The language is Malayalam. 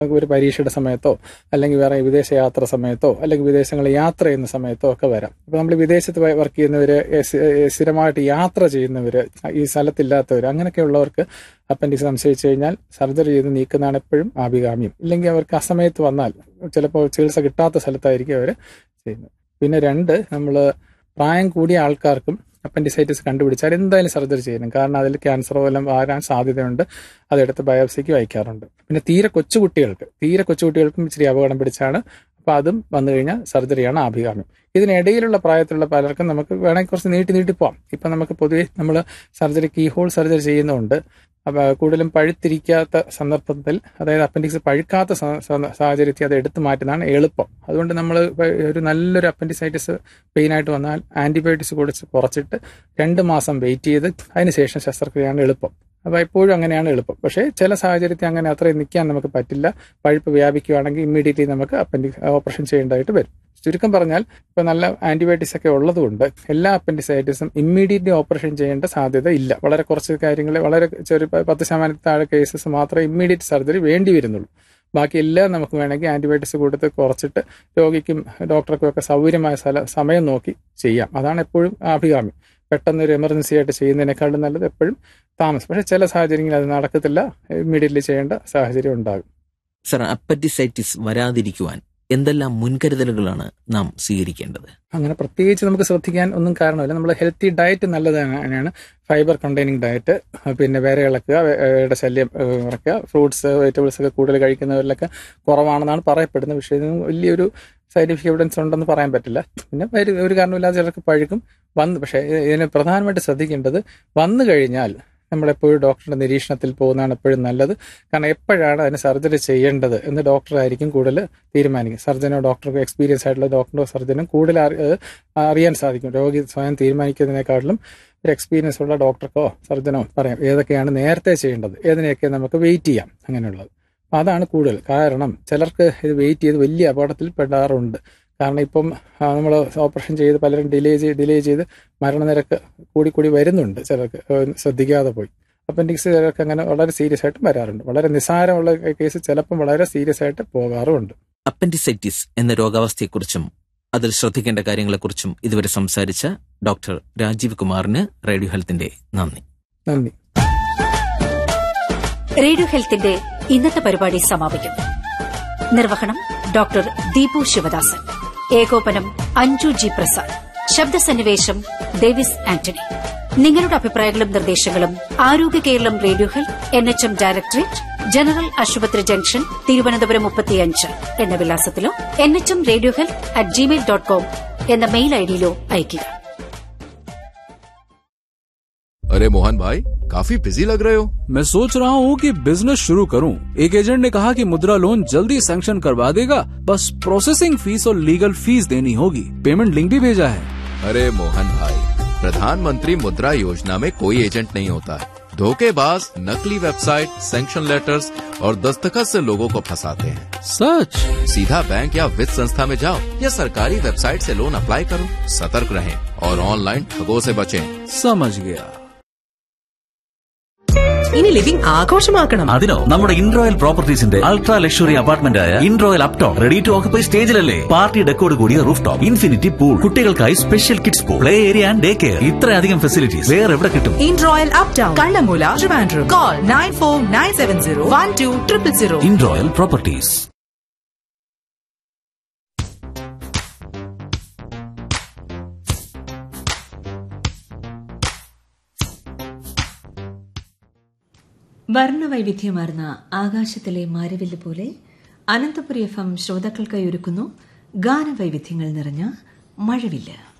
ഒരു പരീക്ഷയുടെ സമയത്തോ അല്ലെങ്കിൽ വേറെ വിദേശ യാത്ര സമയത്തോ അല്ലെങ്കിൽ വിദേശങ്ങളിൽ യാത്ര ചെയ്യുന്ന സമയത്തോ ഒക്കെ വരാം അപ്പോൾ നമ്മൾ വിദേശത്ത് വർക്ക് ചെയ്യുന്നവർ സ്ഥിരമായിട്ട് യാത്ര ചെയ്യുന്നവർ ഈ സ്ഥലത്തില്ലാത്തവർ അങ്ങനെയൊക്കെ ഉള്ളവർക്ക് അപ്പൻഡിക്സ് സംശയിച്ചു കഴിഞ്ഞാൽ സർജറി ചെയ്ത് നീക്കുന്നതാണ് എപ്പോഴും ആഭികാമ്യം ഇല്ലെങ്കിൽ അവർക്ക് അസമയത്ത് വന്നാൽ ചിലപ്പോൾ ചികിത്സ കിട്ടാത്ത സ്ഥലത്തായിരിക്കും അവർ ചെയ്യുന്നത് പിന്നെ രണ്ട് നമ്മൾ പ്രായം കൂടിയ ആൾക്കാർക്കും അപ്പൻഡിസൈറ്റിസ് കണ്ടുപിടിച്ചാൽ എന്തായാലും സർജറി ചെയ്യണം കാരണം അതിൽ ക്യാൻസറോ എല്ലാം വരാൻ സാധ്യതയുണ്ട് അതെടുത്ത് ബയോപ്സിക്ക് വയ്ക്കാറുണ്ട് പിന്നെ തീരെ കൊച്ചുകുട്ടികൾക്ക് തീരെ കൊച്ചുകുട്ടികൾക്കും ഇച്ചിരി അപകടം പിടിച്ചാണ് അപ്പോൾ അതും വന്നു കഴിഞ്ഞാൽ സർജറിയാണ് ആഭികാമ്യം ഇതിനിടയിലുള്ള പ്രായത്തിലുള്ള പലർക്കും നമുക്ക് വേണമെങ്കിൽ കുറച്ച് നീട്ടി നീട്ടി പോവാം ഇപ്പം നമുക്ക് പൊതുവേ നമ്മൾ സർജറി കീ ഹോൾ സർജറി ചെയ്യുന്നുണ്ട് അപ്പോൾ കൂടുതലും പഴുത്തിരിക്കാത്ത സന്ദർഭത്തിൽ അതായത് അപ്പൻഡിക്സ് പഴുക്കാത്ത സാഹചര്യത്തിൽ അത് എടുത്തു മാറ്റുന്നതാണ് എളുപ്പം അതുകൊണ്ട് നമ്മൾ ഒരു നല്ലൊരു അപ്പൻഡിസൈറ്റിസ് പെയിനായിട്ട് വന്നാൽ ആൻറ്റിബയോട്ടിക്സ് കൊടുത്ത് കുറച്ചിട്ട് രണ്ട് മാസം വെയിറ്റ് ചെയ്ത് അതിനുശേഷം ശസ്ത്രക്രിയയാണ് എളുപ്പം അപ്പോൾ എപ്പോഴും അങ്ങനെയാണ് എളുപ്പം പക്ഷേ ചില സാഹചര്യത്തിൽ അങ്ങനെ അത്രയും നിൽക്കാൻ നമുക്ക് പറ്റില്ല പഴുപ്പ് വ്യാപിക്കുകയാണെങ്കിൽ ഇമ്മീഡിയറ്റ്ലി നമുക്ക് അപ്പൻഡിക്സ് ഓപ്പറേഷൻ ചെയ്യേണ്ടതായിട്ട് വരും ചുരുക്കം പറഞ്ഞാൽ ഇപ്പോൾ നല്ല ആൻറ്റിബയോട്ടിക്സ് ഒക്കെ ഉള്ളതുകൊണ്ട് എല്ലാ അപ്പൻഡിസൈറ്റിസും ഇമ്മീഡിയറ്റ്ലി ഓപ്പറേഷൻ ചെയ്യേണ്ട സാധ്യത ഇല്ല വളരെ കുറച്ച് കാര്യങ്ങൾ വളരെ ചെറിയ പത്ത് ശതമാനത്തിൽ താഴെ കേസസ് മാത്രമേ ഇമ്മീഡിയറ്റ് സർജറി വേണ്ടി വരുന്നുള്ളൂ ബാക്കി എല്ലാം നമുക്ക് വേണമെങ്കിൽ ആൻറ്റിബയോട്ടിക്സ് കൊടുത്ത് കുറച്ചിട്ട് രോഗിക്കും ഡോക്ടർക്കും ഒക്കെ സൗകര്യമായ സ്ഥല സമയം നോക്കി ചെയ്യാം അതാണ് എപ്പോഴും അഭികാമ്യം പെട്ടെന്ന് ഒരു എമർജൻസി ആയിട്ട് ചെയ്യുന്നതിനേക്കാളും നല്ലത് എപ്പോഴും താമസം പക്ഷേ ചില സാഹചര്യങ്ങളിൽ അത് നടക്കത്തില്ല ഇമ്മീഡിയറ്റ്ലി ചെയ്യേണ്ട സാഹചര്യം ഉണ്ടാകും സർ അപ്പറ്റിസൈറ്റിസ് വരാതിരിക്കുവാൻ എന്തെല്ലാം മുൻകരുതലുകളാണ് നാം സ്വീകരിക്കേണ്ടത് അങ്ങനെ പ്രത്യേകിച്ച് നമുക്ക് ശ്രദ്ധിക്കാൻ ഒന്നും കാരണമില്ല നമ്മൾ ഹെൽത്തി ഡയറ്റ് നല്ലതാണ് ഫൈബർ കണ്ടെയ്നിങ് ഡയറ്റ് പിന്നെ വേറെ ഇളക്കുക വേറെ ശല്യം കുറയ്ക്കുക ഫ്രൂട്ട്സ് വെജിറ്റബിൾസ് ഒക്കെ കൂടുതൽ കഴിക്കുന്നവരിലൊക്കെ കുറവാണെന്നാണ് പറയപ്പെടുന്നത് പക്ഷേ ഇതിന് വലിയൊരു സയന്റിഫിക് എവിഡൻസ് ഉണ്ടെന്ന് പറയാൻ പറ്റില്ല പിന്നെ ഒരു കാരണമില്ലാതെ ചിലർക്ക് പഴുക്കും വന്ന് പക്ഷേ ഇതിന് പ്രധാനമായിട്ട് ശ്രദ്ധിക്കേണ്ടത് വന്നു കഴിഞ്ഞാൽ നമ്മളെപ്പോഴും ഡോക്ടറുടെ നിരീക്ഷണത്തിൽ പോകുന്നതാണ് എപ്പോഴും നല്ലത് കാരണം എപ്പോഴാണ് അതിന് സർജറി ചെയ്യേണ്ടത് എന്ന് ഡോക്ടറായിരിക്കും കൂടുതൽ തീരുമാനിക്കും സർജനോ ഡോക്ടർക്കോ എക്സ്പീരിയൻസ് ആയിട്ടുള്ള ഡോക്ടറോ സർജനും കൂടുതൽ അറിയാൻ സാധിക്കും രോഗി സ്വയം തീരുമാനിക്കുന്നതിനേക്കാളും ഒരു എക്സ്പീരിയൻസ് ഉള്ള ഡോക്ടർക്കോ സർജനോ പറയാം ഏതൊക്കെയാണ് നേരത്തെ ചെയ്യേണ്ടത് ഏതിനെയൊക്കെ നമുക്ക് വെയിറ്റ് ചെയ്യാം അങ്ങനെയുള്ളത് അതാണ് കൂടുതൽ കാരണം ചിലർക്ക് ഇത് വെയിറ്റ് ചെയ്ത് വലിയ അപകടത്തിൽ പെടാറുണ്ട് കാരണം ഇപ്പം നമ്മൾ ഓപ്പറേഷൻ ചെയ്ത് പലരും ഡിലേ ചെയ്ത് ഡിലേ ചെയ്ത് മരണനിരക്ക് കൂടി കൂടി വരുന്നുണ്ട് ചിലർക്ക് ശ്രദ്ധിക്കാതെ പോയി അപ്പൻഡിക്സ് ചിലർക്ക് അങ്ങനെ വളരെ സീരിയസ് ആയിട്ട് വരാറുണ്ട് വളരെ നിസ്സാരമുള്ള കേസ് ചിലപ്പം വളരെ സീരിയസ് ആയിട്ട് പോകാറുമുണ്ട് അപ്പൻഡിസൈറ്റിസ് എന്ന രോഗാവസ്ഥയെക്കുറിച്ചും അതിൽ ശ്രദ്ധിക്കേണ്ട കാര്യങ്ങളെക്കുറിച്ചും ഇതുവരെ സംസാരിച്ച ഡോക്ടർ രാജീവ് കുമാറിന് റേഡിയോ ഹെൽത്തിന്റെ നന്ദി നന്ദി റേഡിയോ ഹെൽത്തിന്റെ ഇന്നത്തെ പരിപാടി സമാപിക്കുന്നു നിർവഹണം ഡോക്ടർ ദീപു ശിവദാസൻ ഏകോപനം അഞ്ജു ജി പ്രസാദ് ശബ്ദസന്നിവേശം ഡേവിസ് ആന്റണി നിങ്ങളുടെ അഭിപ്രായങ്ങളും നിർദ്ദേശങ്ങളും Arogya Keralam radio health N H M directorate general ആശുപത്രി ജംഗ്ഷൻ തിരുവനന്തപുരം മുപ്പത്തിയഞ്ച് എന്ന വിലാസത്തിലോ N H M radio health at Gmail dot com എന്ന മെയിൽ ഐഡിയിലോ അയയ്ക്കുക अरे मोहन भाई काफी बिजी लग रहे हो मैं सोच रहा हूँ कि बिजनेस शुरू करूँ एक एजेंट ने कहा कि मुद्रा लोन जल्दी सैंक्शन करवा देगा बस प्रोसेसिंग फीस और लीगल फीस देनी होगी पेमेंट लिंक भी भेजा है अरे मोहन भाई प्रधानमंत्री मुद्रा योजना में कोई एजेंट नहीं होता है धोखेबाज नकली वेबसाइट सैंक्शन लेटर्स और दस्तखत से लोगों को फंसाते हैं सच सीधा बैंक या वित्त संस्था में जाओ या सरकारी वेबसाइट से लोन अप्लाई करो सतर्क रहें और ऑनलाइन ठगों से बचें समझ गया ഇനി ലിവിംഗ് ആഘോഷമാക്കണം അതിനോ നമ്മുടെ ഇൻറോയൽ പ്രോപ്പർട്ടീസിന്റെ അൾട്രാ ലക്ഷറി അപ്പാർട്ട്മെന്റ് ആയ Inroyal Uptown ready to occupy സ്റ്റേജിലല്ലേ പാർട്ടി ഡെക്കോട് കൂടിയ റൂഫ് ടോപ്പ് ഇൻഫിനിറ്റി പൂൾ കുട്ടികൾക്കായി special kids pool play area and day care ഇത്രയധികം ഫെസിലിറ്റീസ് വേറെ എവിടെ കിട്ടും Inroyal Uptown Kallamoola Trivandrum call nine four nine seven zero one two triple zero Inroyal properties വർണ്ണവൈവിധ്യമാർന്ന ആകാശത്തിലെ മാരവില്ല് പോലെ അനന്തപുരി എഫ് എം ശ്രോതാക്കൾക്കായി ഒരുക്കുന്നു ഗാനവൈവിധ്യങ്ങൾ നിറഞ്ഞ മഴവില്ല്